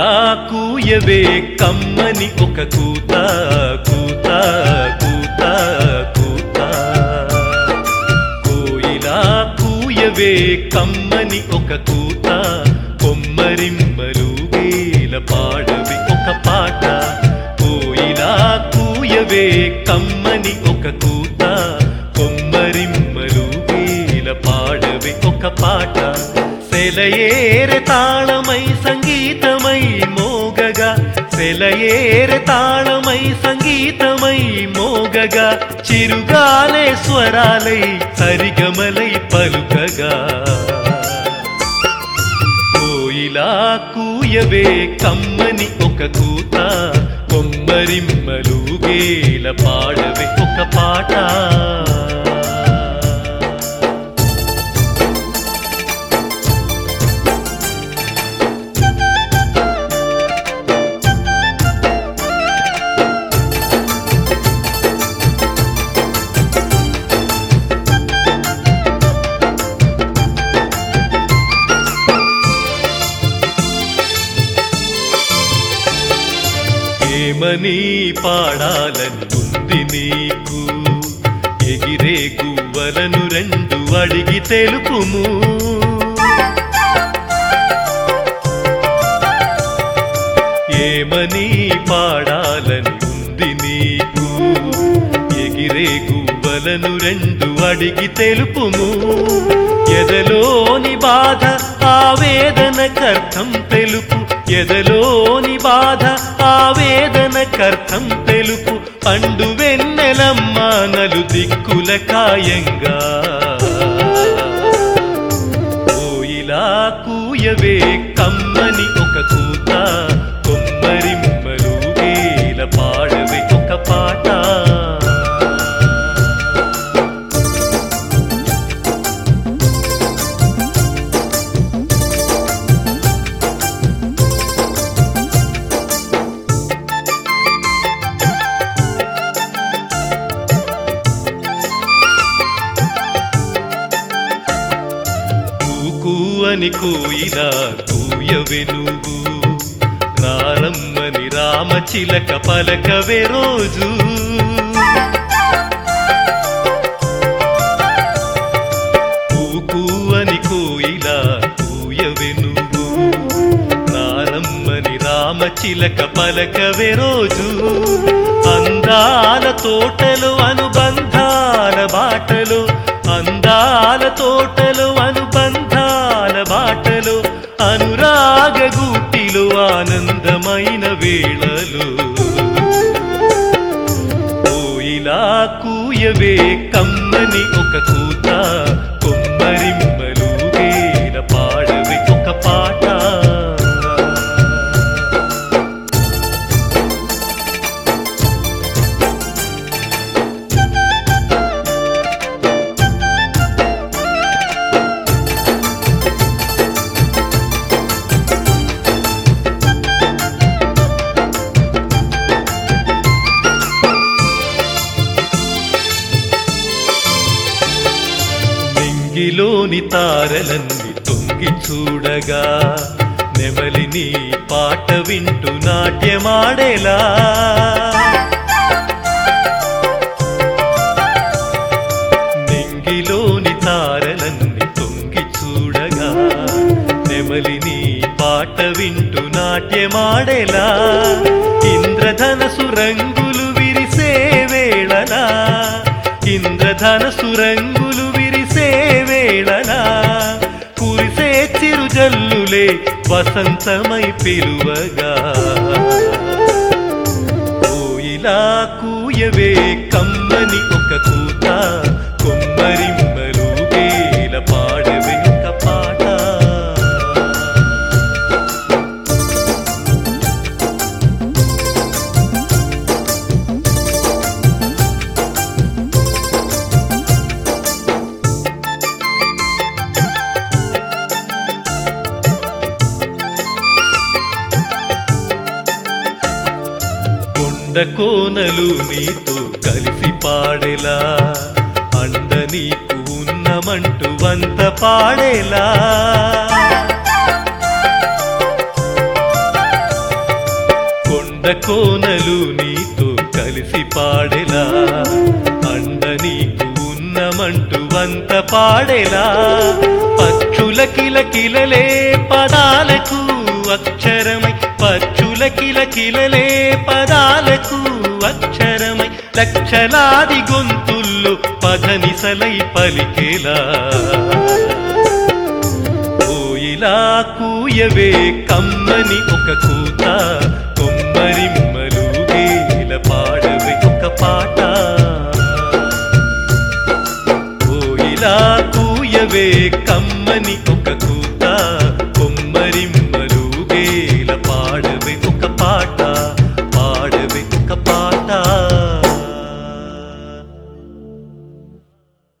కోయిలా కూయవే కమ్మని ఒక కూత కూత కూత కూత కోయిలా కూయవే కమ్మని ఒక కూత కొమ్మరిమ్మలు వేల పాడవి ఒక పాట కోయిలా కూయవే కమ్మని ఒక కూత కొమ్మరిమ్మలు వేల పాడవి ఒక పాట సెలయేరె తాళమై సంగీతమై మోగగా సెలయేరె తాళమై సంగీతమై మోగగా చిరుగాలే స్వరాలై సరిగమలై పలుకగా కోయిలా కూయవే కమ్మని ఒక కూత కొమ్మరిమ్మలు గేల పాడవే ఒక పాట ఏమని పాడాలని ఉంది నీకు ఎగిరే గువ్వలను రెండు అడిగి తెలుపుము ఏమని పాడాలని ఉంది నీకు ఎగిరే గువ్వలను రెండు అడిగి తెలుపుము ఎదలోని బాధ ఆవేదనకర్థం తెలుపు ఎదలోని బాధ ఆవేదనకర్థం తెలుపు పండు వెన్నెలమ్మ నలు దిక్కుల కాయంగా కోయిలా కూయవే కమ్మని ఒక కూత కొమ్మరిమ్మలు వేల పాడవే ఒక పాట కూకు అని కోయిలా కూయవే నువ్వు రారమ్మని రామచిలక పలకవే రోజు కూకు అని కోయిలా కూయవే నువ్వు రారమ్మని రామచిలక పలకవే రోజు అందాల తోటలు అనుబంధాల బాటలు అందాల తోటలు అనుబంధాల బాటలు అనురాగ గూటిలు ఆనందమైన వేళలు కోయిలా కూయవే కమ్మని ఒక కూత కొమ్మరిమ్మలు వేల పాడవే ఒక పాట నింగిలోని తారలన్నీ తొంగి చూడగా నెమలిని పాట వింటూ నాట్యమాడేలా నింగిలోని తారలన్నీ తొంగి చూడగా నెమలిని పాట వింటూ నాట్యమాడేలా ఇంద్రధనసు రంగులు విరిసే వేళలా ఇంద్రధనసు రంగులు విరిసే వేళలా కురిసే చిరుజల్లులే వసంతమై పిలువగా కోయిలా కూయవే కమ్మని ఒక కూత కొమ్మరిమ్మలు వేల పాడవే ఒక పాట కొండ కోనలు నీతో కలిసి పాడేలా అండ నీకు ఉన్నమంటూ వంత పాడేలా కోనలు నీతో కలిసి పాడేలా అండ నీకు ఉన్నమంటూ వంత పాడేలా పచ్చుల కిలకిలలే పదాలకు అక్షరమై పచ్చుల కిలకిలలే పదాలకు అక్షరమై లక్షలాది గొంతుల్లో పధనిసలై పలికేలా కోయిలా కూయవే కమ్మని ఒక కూత కొమ్మరిమ్మలు గేల పాడవే ఒక పాట కోయిలా కూయవే కమ్మని